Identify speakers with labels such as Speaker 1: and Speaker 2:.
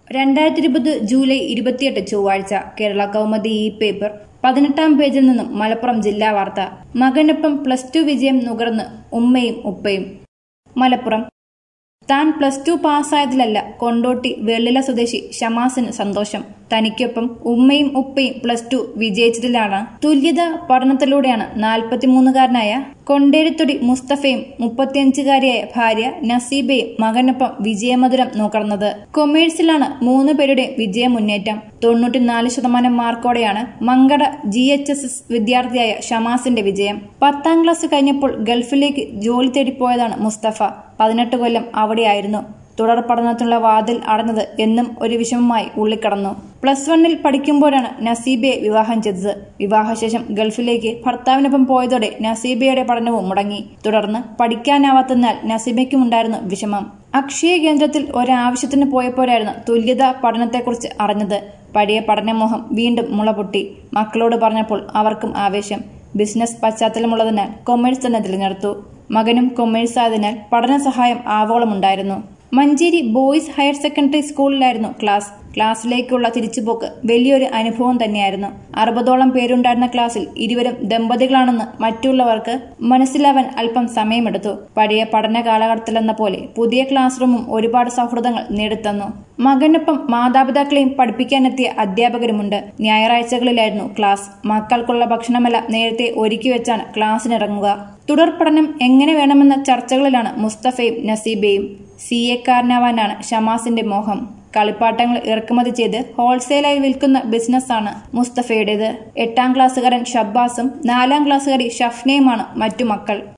Speaker 1: രണ്ടായിരത്തി ഇരുപത് ജൂലൈ ഇരുപത്തിയെട്ട് ചൊവ്വാഴ്ച കേരള കൗമുദി ഈ പേപ്പർ പതിനെട്ടാം പേജിൽ നിന്നും മലപ്പുറം ജില്ലാ വാർത്ത മകനൊപ്പം പ്ലസ് ടു വിജയം നുകർന്ന് ഉമ്മയും ഉപ്പയും മലപ്പുറം താൻ പ്ലസ് ടു പാസ്സായതിലല്ല കൊണ്ടോട്ടി വെള്ളില സ്വദേശി ഷമാസിന് സന്തോഷം തനിക്കൊപ്പം ഉമ്മയും ഉപ്പയും പ്ലസ് ടു വിജയിച്ചതിലാണ് തുല്യത പഠനത്തിലൂടെയാണ് നാൽപ്പത്തിമൂന്നുകാരനായ കൊണ്ടേരിത്തൊടി മുസ്തഫയും മുപ്പത്തിയഞ്ചുകാരിയായ ഭാര്യ നസീബയും മകനൊപ്പം വിജയമധുരം നുകർന്നത് കൊമേഴ്സിലാണ് മൂന്ന് പേരുടെ വിജയ മുന്നേറ്റം തൊണ്ണൂറ്റിനാല് ശതമാനം മാർക്കോടെയാണ് Mankada G H S S വിദ്യാർത്ഥിയായ ഷമാസിന്റെ വിജയം പത്താം ക്ലാസ് കഴിഞ്ഞപ്പോൾ ഗൾഫിലേക്ക് ജോലി തേടിപ്പോയതാണ് മുസ്തഫ പതിനെട്ട് കൊല്ലം അവിടെയായിരുന്നു തുടർ പഠനത്തിനുള്ള വാതിൽ അടഞ്ഞത് എന്നും ഒരു വിഷമമായി ഉള്ളിക്കടന്നു പ്ലസ് വണ്ണിൽ പഠിക്കുമ്പോഴാണ് നസീബയെ വിവാഹം ചെയ്തത് വിവാഹശേഷം ഗൾഫിലേക്ക് ഭർത്താവിനൊപ്പം പോയതോടെ നസീബയുടെ പഠനവും മുടങ്ങി തുടർന്ന് പഠിക്കാനാവാത്തതിനാൽ നസീബയ്ക്കുമുണ്ടായിരുന്നു വിഷമം അക്ഷയ കേന്ദ്രത്തിൽ ഒരാവശ്യത്തിന് പോയപ്പോഴായിരുന്നു തുല്യതാ പഠനത്തെക്കുറിച്ച് അറിഞ്ഞത് പഴയ പഠനമോഹം വീണ്ടും മുളപൊട്ടി മക്കളോട് പറഞ്ഞപ്പോൾ അവർക്കും ആവേശം ബിസിനസ് പശ്ചാത്തലമുള്ളതിനാൽ കൊമേഴ്സ് തന്നെ തിരഞ്ഞെടുത്തു മകനും കൊമേഴ്സ് ആയതിനാൽ പഠന സഹായം ആവോളമുണ്ടായിരുന്നു മഞ്ചേരി ബോയ്സ് ഹയർ സെക്കൻഡറി സ്കൂളിലായിരുന്നു ക്ലാസ് ക്ലാസ്സിലേക്കുള്ള തിരിച്ചുപോക്ക് വലിയൊരു അനുഭവം തന്നെയായിരുന്നു അറുപതോളം പേരുണ്ടായിരുന്ന ക്ലാസ്സിൽ ഇരുവരും ദമ്പതികളാണെന്ന് മറ്റുള്ളവർക്ക് മനസ്സിലാവാൻ അല്പം സമയമെടുത്തു പഴയ പഠന കാലഘട്ടത്തിലെന്ന പോലെ പുതിയ ക്ലാസ് റൂമും ഒരുപാട് സൗഹൃദങ്ങൾ നേടിത്തന്നു മകനൊപ്പം മാതാപിതാക്കളെയും പഠിപ്പിക്കാനെത്തിയ അധ്യാപകരുമുണ്ട് ഞായറാഴ്ചകളിലായിരുന്നു ക്ലാസ് മക്കൾക്കുള്ള ഭക്ഷണമെല്ലാം നേരത്തെ ഒരുക്കി വെച്ചാണ് ക്ലാസ്സിനിറങ്ങുക തുടർ പഠനം എങ്ങനെ വേണമെന്ന ചർച്ചകളിലാണ് മുസ്തഫയും നസീബയും സി എക്കാരനാവാനാണ് ഷമാസിന്റെ മോഹം കളിപ്പാട്ടങ്ങൾ ഇറക്കുമതി ചെയ്ത് ഹോൾസെയിലായി വിൽക്കുന്ന ബിസിനസ്സാണ് മുസ്തഫയുടേത് എട്ടാം ക്ലാസ്സുകാരൻ ഷബ്ബാസും നാലാം ക്ലാസ്സുകാരി ഷഫ്നയുമാണ് മറ്റു മക്കൾ